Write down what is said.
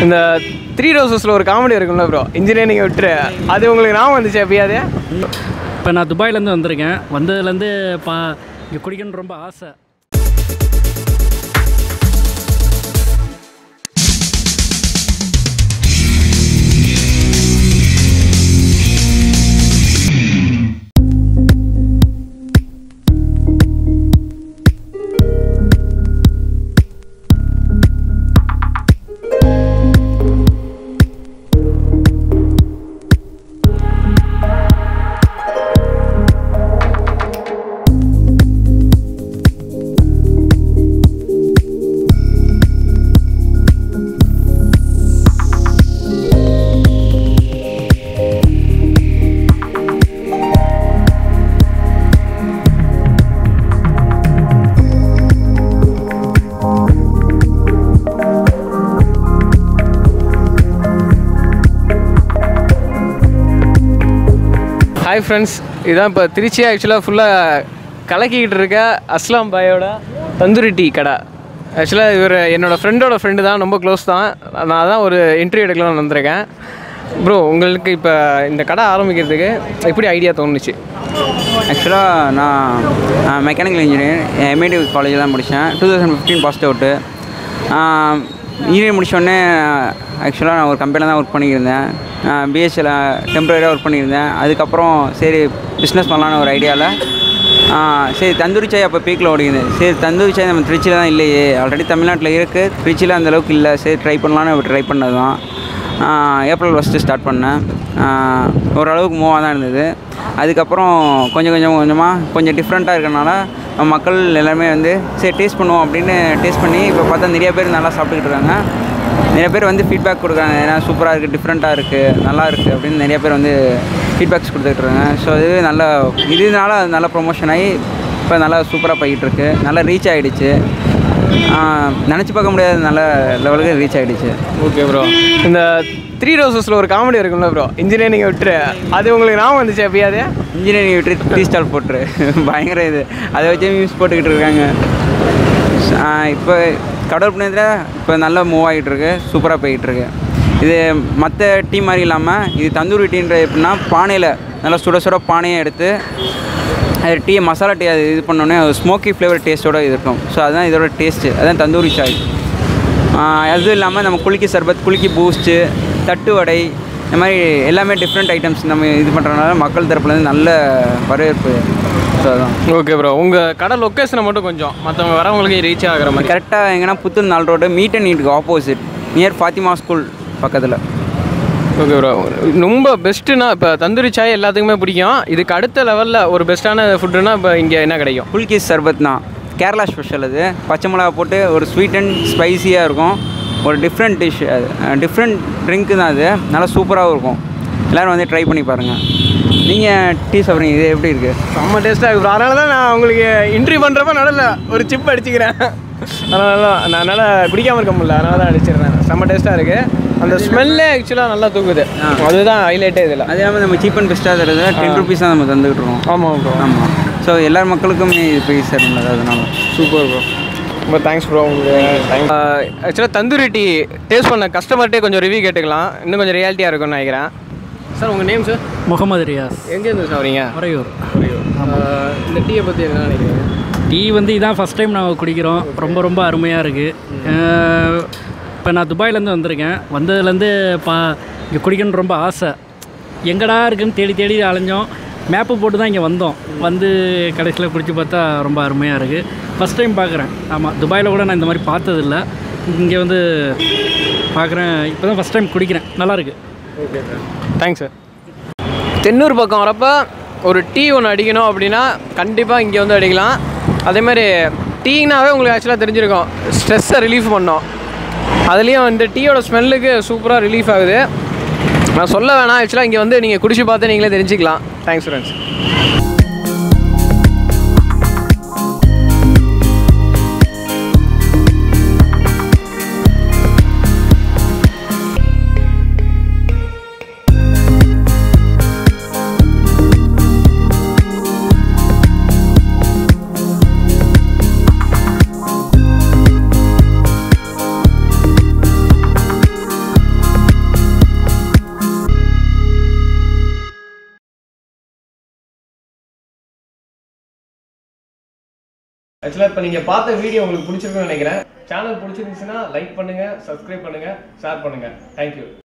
இந்த த்ரீ ரோசஸில் ஒரு காமெடி இருக்கும்ல ப்ரோ இன்ஜினியரிங் விட்டுரு அது உங்களுக்கு ஞாபகம் வந்துச்சு எப்பயாவது இப்போ நான் துபாயிலேருந்து வந்திருக்கேன் வந்ததுலேருந்து பா இங்கே குடிக்கணும்னு ரொம்ப ஆசை ஹாய் ஃப்ரெண்ட்ஸ் இதான் இப்போ திருச்சி ஆக்சுவலாக ஃபுல்லாக கலக்கிக்கிட்டு இருக்க அஸ்லாம் பாயோட தந்தூரி டீ கடை ஆக்சுவலாக இவர் என்னோடய ஃப்ரெண்டோட ஃப்ரெண்டு தான் ரொம்ப க்ளோஸ் தான் நான் தான் ஒரு இன்டர்வியூ எடுக்கலாம்னு வந்திருக்கேன் ப்ரோ உங்களுக்கு இப்போ இந்த கடை ஆரம்பிக்கிறதுக்கு எப்படி ஐடியா தோணுச்சு ஆக்சுவலாக நான் மெக்கானிக்கல் இன்ஜினியர் எம்ஐடி காலேஜில் தான் முடித்தேன் two thousand fifteen passed out engineer முடித்தோடனே ஆக்சுவலாக நான் ஒரு கம்பெனியில் தான் ஒர்க் பண்ணியிருந்தேன் பிஎஸ்சியில் டெம்பரரியாக ஒர்க் பண்ணியிருந்தேன் அதுக்கப்புறம் சரி பிஸ்னஸ் பண்ணலான்னு ஒரு ஐடியாவில் சரி தந்தூரி சாய் அப்போ பீக்கில் ஓடிக்குது சரி தந்தூரி சாய் நம்ம திருச்சியில் தான் இல்லையே ஆல்ரெடி தமிழ்நாட்டில் இருக்குது திருச்சியில் அந்த அளவுக்கு இல்லை சரி ட்ரை பண்ணலான்னு ட்ரை பண்ணது தான் ஏப்ரல் ஃபஸ்ட்டு ஸ்டார்ட் பண்ணேன் ஆஹ் ஓரளவுக்கு மூவாக தான் இருந்தது அதுக்கப்புறம் கொஞ்சம் கொஞ்சம் கொஞ்சமாக கொஞ்சம் டிஃப்ரெண்ட்டாக இருக்கனால மக்கள் எல்லாருமே வந்து சரி டேஸ்ட் பண்ணுவோம் அப்படின்னு டேஸ்ட் பண்ணி இப்போ பார்த்தா நிறைய பேர் நல்லா சாப்பிட்டுக்கிட்டு இருக்காங்க நிறைய பேர் வந்து ஃபீட்பேக் கொடுக்குறாங்க ஏன்னா சூப்பராக இருக்குது டிஃப்ரெண்ட்டாக இருக்குது நல்லா இருக்குது அப்படின்னு நிறைய பேர் வந்து ஃபீட்பேக்ஸ் கொடுத்துட்டு இருக்காங்க ஸோ இது நல்ல இதனால அது நல்ல ப்ரொமோஷன் ஆகி இப்போ நல்லா சூப்பராக போய்கிட்டு இருக்கு நல்லா ரீச் ஆகிடுச்சு நினச்சி பார்க்க முடியாத நல்ல லெவலுக்கு ரீச் ஆகிடுச்சு ஓகே ப்ரோ இந்த த்ரீ ரோசஸில் ஒரு காமெடி இருக்கும்ல ப்ரோ இன்ஜினியரிங் விட்டுரு அது உங்களுக்கு ஞாபகம் வந்துச்சு எப்பயாவது இன்ஜினியரிங் விட்டு டீ ஸ்டால் போட்டுரு பயங்கர இது அதை வச்சு மீம்ஸ் போட்டுக்கிட்டு இருக்காங்க இப்போ கடவுள் புண்ணியத்தில் இப்போ நல்லா மூவ் ஆகிட்டு இருக்கு சூப்பராக போய்கிட்டு இருக்கு இது மற்ற டீ மாதிரி இல்லாமல் இது தந்தூரி டீன்ற எப்படின்னா பானையில் நல்லா சுட சுட பானையை எடுத்து அது டீ மசாலா டீ அது இது பண்ணோடனே அது ஸ்மோக்கி ஃப்ளேவர் டேஸ்ட்டோட இருக்கும் ஸோ அதுதான் இதோட டேஸ்ட்டு அதுதான் தந்தூரி சாய் அதுவும் இல்லாமல் நம்ம குலுக்கி சர்பத் குலுக்கி பூஸ்ட்டு தட்டு வடை இந்த மாதிரி எல்லாமே டிஃப்ரெண்ட் ஐட்டம்ஸ் நம்ம இது பண்ணுறதுனால மக்கள் தரப்புலேருந்து நல்ல வரவேற்பு ஸோ அதான் ஓகே ப்ரோ உங்கள் கடை லொக்கேஷனை மட்டும் கொஞ்சம் மற்றவங்க வரவங்களுக்கு ரீச் ஆகிற மாதிரி கரெக்டாக எங்கன்னா புத்தூர் நாள் ரோடு மீட் அண்ட் நீட்டுக்கு ஆப்போசிட் நியர் ஃபாத்திமா ஸ்கூல் பக்கத்தில் ஓகே ப்ரோ ரொம்ப பெஸ்ட்டுனா இப்போ தந்தூரி சாய் எல்லாத்துக்குமே பிடிக்கும் இதுக்கு அடுத்த லெவலில் ஒரு பெஸ்ட்டான ஃபுட்டுனா இப்போ இங்கே என்ன கிடைக்கும் குல்கி சர்பத்னா கேரளா ஸ்பெஷல் அது பச்சை மிளகா போட்டு ஒரு ஸ்வீட் அண்ட் ஸ்பைசியாக இருக்கும் ஒரு டிஃப்ரெண்ட் டிஷ் அது டிஃப்ரெண்ட் ட்ரிங்க்கு தான் அது நல்லா சூப்பராகவும் இருக்கும் எல்லோரும் வந்து ட்ரை பண்ணி பாருங்கள் நீங்கள் டீ சாப்பிட்றீங்க இது எப்படி இருக்குது செம்ம டேஸ்ட்டாக இருக்கு அதனால தான் நான் உங்களுக்கு இன்ட்ரிவ் பண்ணுறப்ப நடுவில் ஒரு சிப் அடிச்சுக்கிறேன் அதனால தான் நான் என்னால் குடிக்காமல் இருக்க முடியல அதனால தான் அடிச்சிடுறேன் செம்ம டேஸ்ட்டாக இருக்குது அந்த ஸ்மெல்லே ஆக்சுவலாக நல்லா தூக்குது அதுதான் ஹைலைட்டே இதில் அது இல்லாமல் நம்ம சீப் அண்ட் பெஸ்ட்டாக தருது டென் ருபீஸ் தான் நம்ம தந்துக்கிட்டு இருக்கோம் ஆமாம் ப்ரோ ஆமாம் ஸோ எல்லா மக்களுக்குமே இது போய் சேரணும் அதனால சூப்பர் ப்ரோ ரொம்ப தேங்க்ஸ் ப்ரோ உங்களுக்கு தேங்க்ஸ் ஆக்சுவலாக தந்தூரி டீ டேஸ்ட் பண்ண கஸ்டமர்கிட்டே கொஞ்சம் ரிவ்யூ கேட்டுக்கலாம் இன்னும் கொஞ்சம் ரியாலிட்டியாக இருக்கும்னு நினைக்கிறேன் சார் உங்கள் நேம் சார் முகமது ரியாஸ் எங்கேருந்து சார் வரீங்க உறையூர் இந்த டீயை பற்றி என்ன நினைக்கிறீங்க டீ வந்து இதான் ஃபஸ்ட் டைம் நாங்கள் குடிக்கிறோம் ரொம்ப ரொம்ப அருமையாக இருக்குது இப்போ நான் துபாயிலேருந்து வந்திருக்கேன் வந்ததுலேருந்து பா இங்கே குடிக்கணும்னு ரொம்ப ஆசை எங்கடா இருக்குன்னு தேடி தேடி அலைஞ்சோம் மேப்பு போட்டு தான் இங்கே வந்தோம் வந்து கடைசியில் குடிச்சு பார்த்தா ரொம்ப அருமையாக இருக்குது ஃபஸ்ட் டைம் பார்க்குறேன் ஆமாம் துபாயில் கூட நான் இந்த மாதிரி பார்த்ததில்ல இங்கே வந்து பார்க்குறேன் இப்போ தான் ஃபஸ்ட் டைம் குடிக்கிறேன் நல்லாயிருக்கு okay sir thanks sir Thennur பக்கம் வரப்ப ஒரு டீ ஒன்று அடிக்கணும் அப்படின்னா கண்டிப்பாக இங்கே வந்து அடிக்கலாம் அதே மாதிரி டீனாவே உங்களுக்கு ஆக்சுவலாக தெரிஞ்சிருக்கும் ஸ்ட்ரெஸ்ஸை ரிலீஃப் பண்ணோம் அதுலேயும் இந்த டீயோட ஸ்மெல்லுக்கு சூப்பராக ரிலீஃப் ஆகுது நான் சொல்ல வேணாம் ஆக்சுவலாக இங்கே வந்து நீங்கள் குடிச்சு பார்த்து நீங்களே தெரிஞ்சுக்கலாம் தேங்க்ஸ் ஃப்ரெண்ட்ஸ் ஆக்சுவலாக இப்போ நீங்கள் பார்த்த வீடியோ உங்களுக்கு பிடிச்சிருக்குன்னு நினைக்கிறேன் சேனல் பிடிச்சிருந்துச்சுன்னா லைக் பண்ணுங்கள் சப்ஸ்கிரைப் பண்ணுங்கள் ஷேர் பண்ணுங்கள் தேங்க்யூ